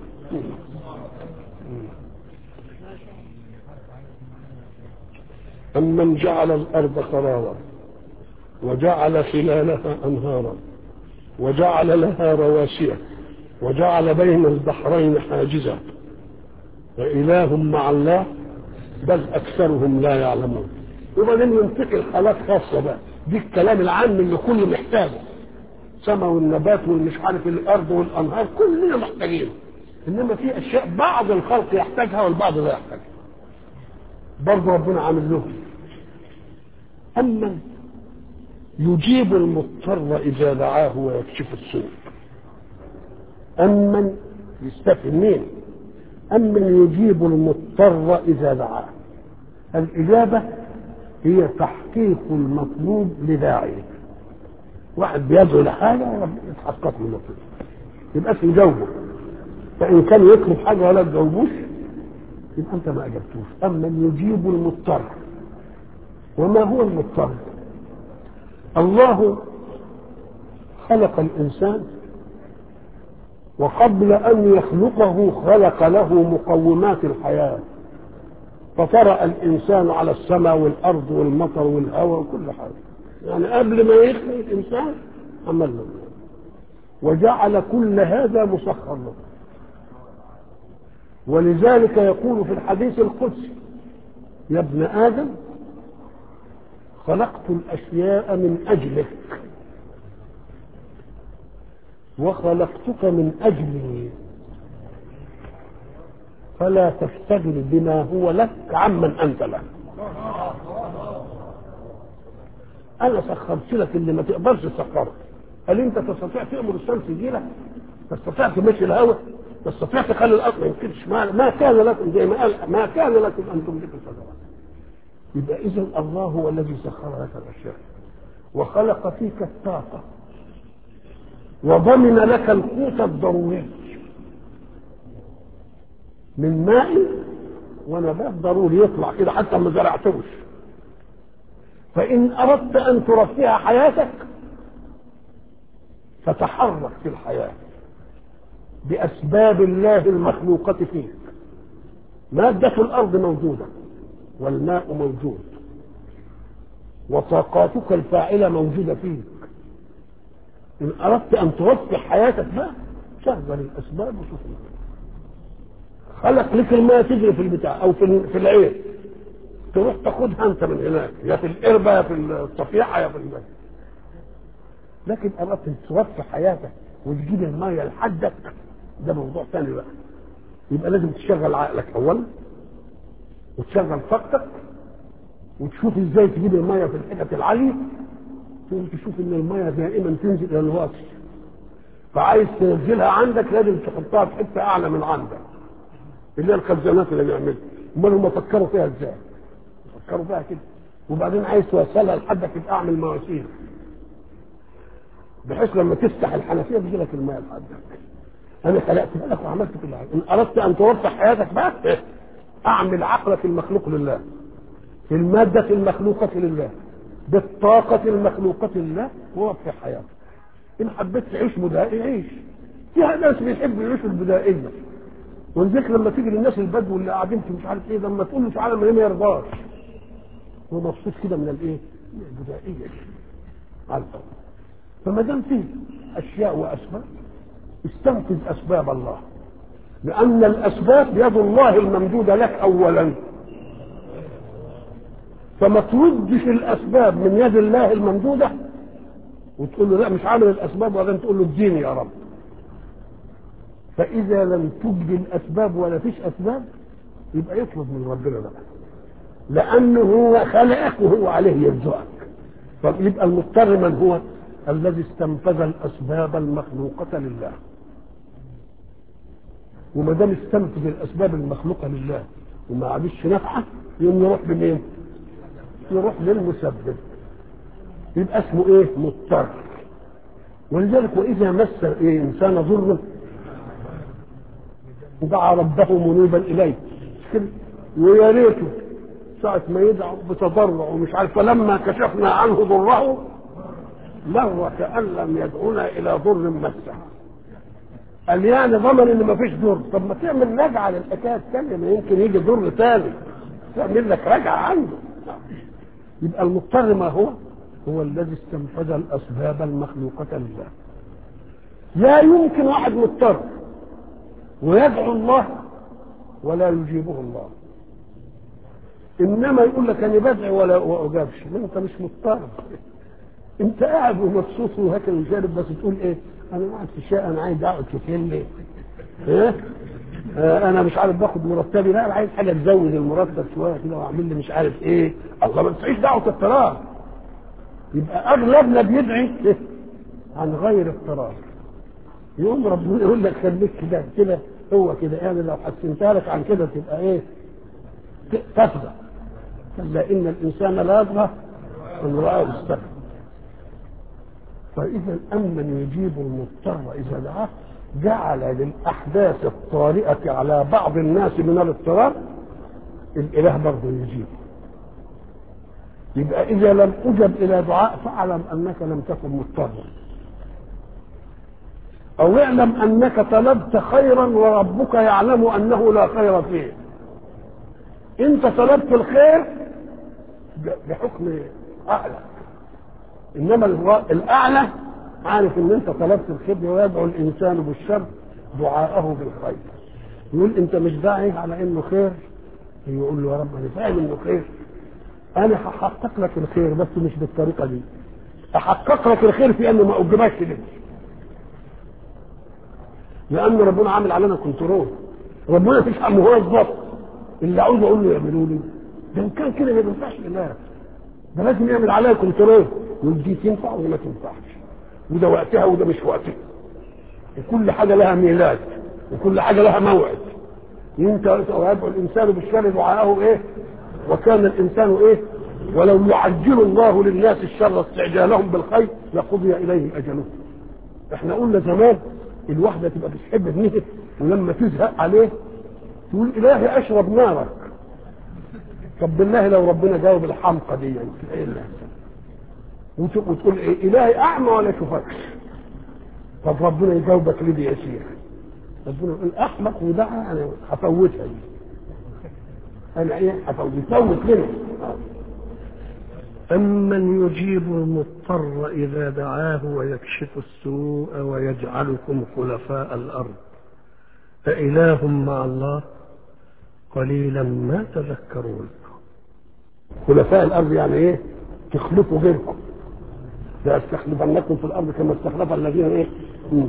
Speaker 1: أمن جعل الأرض قرارا وجعل خلالها أنهارا وجعل لها رواسي وجعل بين البحرين حاجزا وإله مع الله بل أكثرهم لا يعلمون وبعدين ينتقل حالات خاصة بقى دي الكلام العام اللي كله محتاجه السماء والنبات والمش عارف الأرض والأنهار كلنا محتاجينه إنما في أشياء بعض الخلق يحتاجها والبعض لا يحتاجها برضه ربنا عامل لهم أمن يجيب المضطر إذا دعاه ويكشف السوء أمن يستفهم مين أمن يجيب المضطر إذا دعاه الإجابة هي تحقيق المطلوب لداعيه واحد بيدعو لحاجة يتحقق له المطلوب يبقى اسمه جاوبه فإن كان يطلب حاجة ولا تجاوبوش يبقى أنت ما أجبتوش أما يجيب المضطر وما هو المضطر الله خلق الإنسان وقبل أن يخلقه خلق له مقومات الحياة فطرأ الإنسان على السماء والأرض والمطر والهواء وكل حاجة يعني قبل ما يخلق الإنسان عمل له وجعل كل هذا مسخر له ولذلك يقول في الحديث القدسي يا ابن آدم خلقت الأشياء من أجلك وخلقتك من أجلي فلا تشتغل بما هو لك عمن أنت له أنا سخرت لك اللي ما تقدرش تسخره هل أنت تستطيع تأمر الشمس تجي لك؟ تستطيع تمشي الهواء؟ تستطيع تخلي الأرض ما يمكنش ما, ما كان لكم زي ما قال ما كان لكم أن تملكوا الشجرات يبقى إذا الله هو الذي سخر لك الأشياء وخلق فيك الطاقة وضمن لك القوت الضروري من ماء ونبات ضروري يطلع كده حتى ما زرعتوش فإن أردت أن ترفع حياتك فتحرك في الحياة بأسباب الله المخلوقة فيك مادة الأرض موجودة والماء موجود وطاقاتك الفاعلة موجودة فيك إن أردت أن توفق حياتك بقى شغل الأسباب وشوف خلق لك الماء تجري في البتاع أو في في العين تروح تاخدها أنت من هناك يا في القربة يا في الصفيحة يا في البيت لكن أردت توفق حياتك وتجيب المية لحدك ده موضوع ثاني بقى يبقى لازم تشغل عقلك أولا وتشغل طاقتك وتشوف ازاي تجيب الميه في الحتت العاليه تقوم تشوف ان الميه دائما تنزل الى الوسط فعايز تنزلها عندك لازم تحطها في حته اعلى من عندك اللي هي الخزانات اللي بيعملها امال هم فكروا فيها ازاي؟ فكروا فيها كده وبعدين عايز توصلها لحدك يبقى اعمل مواسير بحيث لما تفتح الحنفيه بيجي لك الميه لحدك انا خلقت لك وعملت كل حاجه ان اردت ان توفق حياتك بقى اعمل عقلك المخلوق لله في المادة المخلوقة لله بالطاقة المخلوقة لله ووفق حياتك إن حبيت تعيش بدائي عيش فيها ناس بيحبوا يعيشوا البدائية ولذلك لما تيجي للناس البدو اللي قاعدين في مش عارف ايه لما تقول له تعالى من ما يرضاش هو مبسوط كده من الايه؟ من البدائية دي على الأرض فما دام فيه أشياء وأسباب استنفذ أسباب الله لأن الأسباب يد الله الممدودة لك أولا فما تردش الأسباب من يد الله الممدودة وتقول له لا مش عامل الأسباب وبعدين تقول له اديني يا رب فإذا لم تجد الأسباب ولا فيش أسباب يبقى يطلب من ربنا بقى لأنه هو خلقك وهو عليه يرزقك فيبقى المضطر من هو الذي استنفذ الأسباب المخلوقة لله وما دام استنفذ الاسباب المخلوقه لله وما عادش نافعه يقوم يروح لمين؟ يروح للمسبب يبقى اسمه ايه؟ مضطر ولذلك واذا مس ايه انسان ضر دعا ربه منيبا اليه كده ويا ريته ساعة ما يدعو بتضرع ومش عارف فلما كشفنا عنه ضره مر كأن لم يدعونا إلى ضر مسه قال يعني ضمن ان مفيش ضر طب ما تعمل رجعه للحكايه الثانيه ما يمكن يجي ضر ثاني تعمل لك رجعه عنده يبقى المضطر ما هو هو الذي استنفذ الاسباب المخلوقه لله لا يمكن واحد مضطر ويدعو الله ولا يجيبه الله انما يقول لك انا بدعي ولا اجابش انت مش مضطر انت قاعد ومبسوط وهكذا وشارب بس تقول ايه انا قاعد في الشقه انا عايز اقعد في ليه ايه آه انا مش عارف باخد مرتبي لا انا عايز حاجه تزود المرتب شويه كده واعمل لي مش عارف ايه الله ما تعيش دعوه اضطرار يبقى اغلبنا بيدعي إيه؟ عن غير اضطرار يقوم ربنا يقول لك خليك كده كده هو كده يعني لو حسنتها لك عن كده تبقى ايه تفضى كلا ان الانسان لا يطغى ان راه استغنى فإذا أمن يجيب المضطر إذا دعاه جعل للأحداث الطارئة على بعض الناس من الاضطرار الإله برضه يجيب يبقى إذا لم أجب إلى دعاء فاعلم أنك لم تكن مضطرا أو اعلم أنك طلبت خيرا وربك يعلم أنه لا خير فيه أنت طلبت الخير بحكم أعلى إنما الأعلى عارف إن أنت طلبت الخير ويدعو الإنسان بالشر دعاءه بالخير يقول أنت مش داعي على إنه خير يقول له يا رب أنا فاهم إنه خير انا هحقق لك الخير بس مش بالطريقه دي احقق لك الخير في انه ما اجبكش لك لان ربنا عامل علينا كنترول ربنا مش موظف اللي عاوز اقول له يعملوا لي ده ان كان كده ما ينفعش لا ده لازم يعمل عليا كنترول يقول دي تنفع ولا ما تنفعش وده وقتها وده مش وقتها وكل حاجه لها ميلاد وكل حاجه لها موعد انت ويدعو الانسان بالشر دعاءه ايه وكان الانسان ايه ولو يعجل الله للناس الشر استعجالهم بالخير لقضي اليهم اجلهم احنا قلنا زمان الواحده تبقى بتحب ابنها ولما تزهق عليه تقول الهي اشرب نارك طب بالله لو ربنا جاوب الحمقى دي يعني ايه اللي وتقول ايه الهي اعمى ولا يشوفكش طب ربنا يجاوبك ليه دي يا شيخ ربنا يقول احمق ودعا انا هفوتها دي انا ايه هفوت لنا
Speaker 3: أمن يجيب المضطر إذا دعاه ويكشف السوء ويجعلكم خلفاء الأرض أإله مع الله قليلا ما تذكرون
Speaker 1: خلفاء الارض يعني ايه تخلفوا غيركم لاستخلفنكم في الارض كما استخلف الذين ايه مم.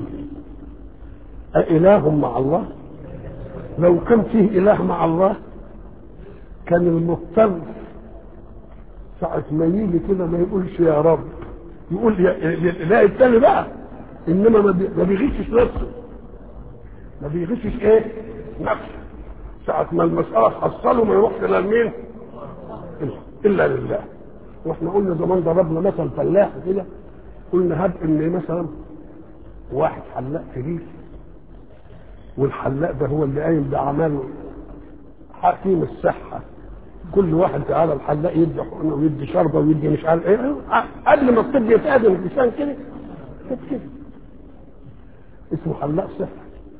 Speaker 1: أإله مع الله لو كان فيه إله مع الله كان المضطر ساعة ما يجي كده ما يقولش يا رب يقول يا لا التاني بقى انما ما بي- ما بيغشش نفسه ما بيغشش ايه نفسه ساعة ما المسألة تحصله ما يروحش إلى مين؟ إلا لله واحنا قلنا زمان ضربنا مثل فلاح كده قلنا هب ان مثلا واحد حلاق كبير والحلاق ده هو اللي قايم باعماله حكيم الصحه كل واحد تعالى الحلاق يدي حقنه ويدي شربه ويدي مش عارف ايه قبل ما الطب يتقدم الانسان كده كده كده اسمه حلاق صحه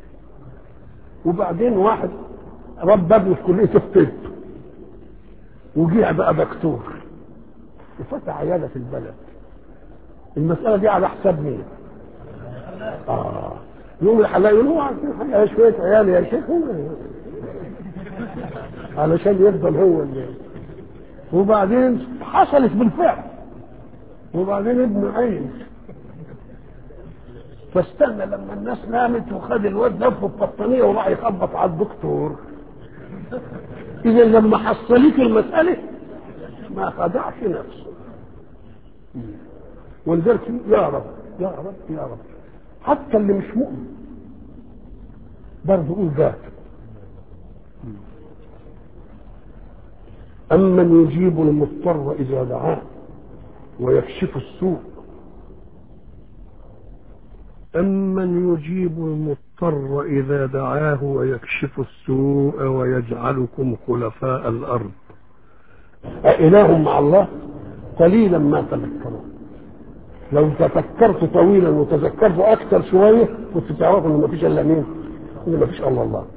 Speaker 1: وبعدين واحد رب ابنه في كليه الطب وجيع بقى دكتور وفتح عياده في البلد المساله دي على حساب مين؟ اه يوم الحلاق يقول هو عارفين حاجه شويه عيال يا شيخ علشان يفضل هو اللي وبعدين حصلت بالفعل وبعدين ابنه عين فاستنى لما الناس نامت وخد الواد لفه ببطانيه وراح يخبط على الدكتور اذا لما حصلت المساله ما خدعش نفسه ولذلك يا رب يا رب يا رب حتى اللي مش مؤمن برضه قول ذات أمن يجيب المضطر إذا دعاه ويكشف السوء
Speaker 3: أمن يجيب المضطر إذا دعاه ويكشف السوء ويجعلكم خلفاء الأرض
Speaker 1: أإله مع الله قليلا ما تذكرون لو تفكرت طويلا وتذكرت أكثر شوية كنت تعرف إن ما فيش إلا مين؟ إن ما فيش إلا الله